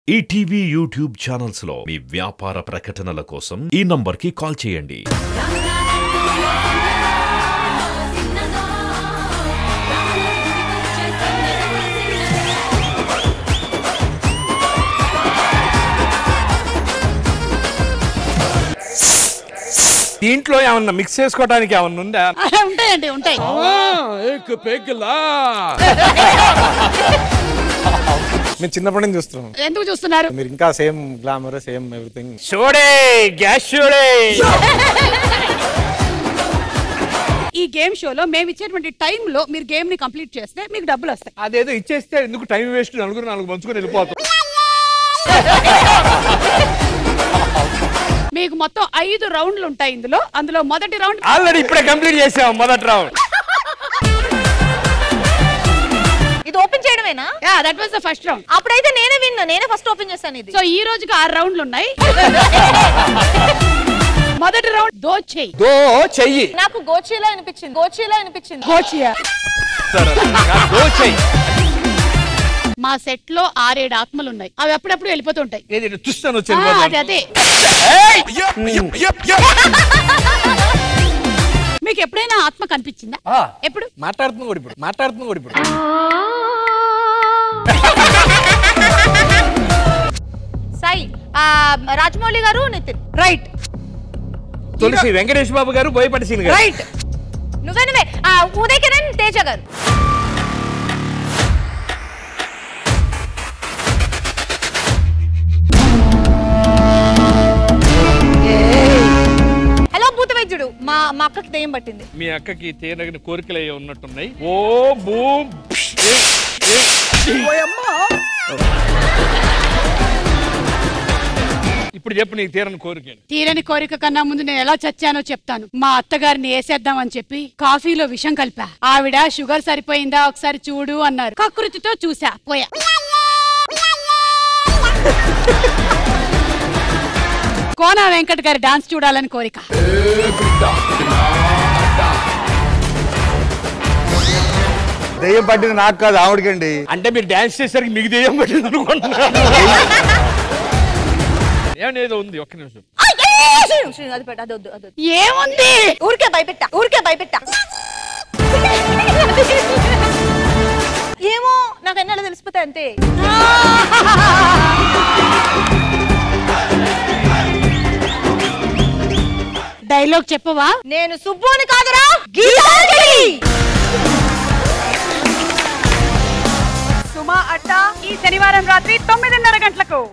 ETV YouTube channels లో మీ వ్యాపార ప్రకటనల కోసం ఈ నంబర్కి కాల్ చేయండి దీంట్లో ఏమన్నా మిక్స్ చేసుకోవడానికి ఏమన్నా ఉందా ఉంటాయండి ఉంటాయి ఏక్ పెగ్లా మేము చిన్నప్పటి నుంచి చూస్తున్నాం ఎందుకు చూస్తున్నారు మీరు ఇంకా సేమ్ గ్లామర్ సేమ్ ఎవ్రీథింగ్ చూడే గ్యాస్ చూడే ఈ గేమ్ షోలో మేము ఇచ్చేటువంటి టైం లో మీరు గేమ్ ని కంప్లీట్ చేస్తే మీకు డబ్బులు వస్తాయి అదేదో ఇచ్చేస్తే ఎందుకు టైం వేస్ట్ నలుగురు నాలుగు పంచుకొని వెళ్ళిపోతాం మీకు మొత్తం ఐదు రౌండ్లు ఉంటాయి ఇందులో అందులో మొదటి రౌండ్ ఆల్రెడీ ఇప్పుడే కంప్లీట్ చేసాం మొదటి రౌండ్ ఇది ఓపెన్ చేయడమేనా that was the first round అప్పుడైతే నేనే విన్నా నేనే ఫస్ట్ ఓపెన్ చేశాను ఇది సో ఈ రోజుకి ఆరు రౌండ్లు ఉన్నాయి మొదటి రౌండ్ దోచేయి దో చెయ్యి నాకు గోచీలా అనిపించింది గోచీలా అనిపించింది గోచియా దో చెయ్యి మా సెట్ లో ఆరేడు ఆత్మలు ఉన్నాయి అవి అప్పుడప్పుడు వెళ్ళిపోతుంటాయి ఏది చూస్తాను వచ్చి ఆ, వెళ్ళిపోతాను. అదే అదే మీకు ఎప్పుడైనా ఆత్మ కనిపించిందా ఆ. ఎప్పుడు మాట్లాడుతుంది కూడా ఇప్పుడు మాట్లాడుతుంది కూడా ఇప్పుడు సాయి ఆ, రాజమౌళి గారు నితిన్ రైట్ తులసి వెంకటేష్ బాబు గారు బోయపటి సీన్ గారు రైట్ నువ్వే నువ్వే ఆ, ఉదయ్ కిరణ్ తేజ గారు హలో భూత వైద్యుడు మా మా అక్కకి దెయ్యం పట్టింది మీ అక్కకి తీరగిన కోరికలు అయ్యి ఉన్నట్టున్నాయి ఓ బూమ్ ప్ష్, ఏ, ఏ, ఇప్పుడు చెప్పు నీకు తీరని కోరిక తీరని కోరిక కన్నా ముందు నేను ఎలా చచ్చానో చెప్తాను మా అత్తగారిని వేసేద్దామని చెప్పి కాఫీలో విషం కలిపా ఆవిడ షుగర్ సరిపోయిందా ఒకసారి చూడు అన్నారు కకృతితో చూసా పోయా కోన వెంకట్ గారి డాన్స్ చూడాలని కోరిక దెయ్యం పట్టింది నాకు కాదు ఆవిడకండి అంటే మీరు డాన్స్ చేసరికి మీకు దెయ్యం పట్టింది అనుకుంటున్నారు ఏమన్నా ఏదో ఉంది ఒక్క నిమిషం ఆ, ఏ, ఏ, ఏ, శ్రీ, శ్రీ, అది పెట్ట అది వద్దు అది వద్దు. ఏముంది ఊరికే భయపెట్టా ఊరికే భయపెట్టా ఏమో నాకు ఎన్నెలా తెలిసిపోతాయి అంతే డైలాగ్ చెప్పవా నేను సుబ్బుని కాదురా గీతాంజలి సుమా అడ్డా ఈ శనివారం రాత్రి తొమ్మిదిన్నర గంటలకు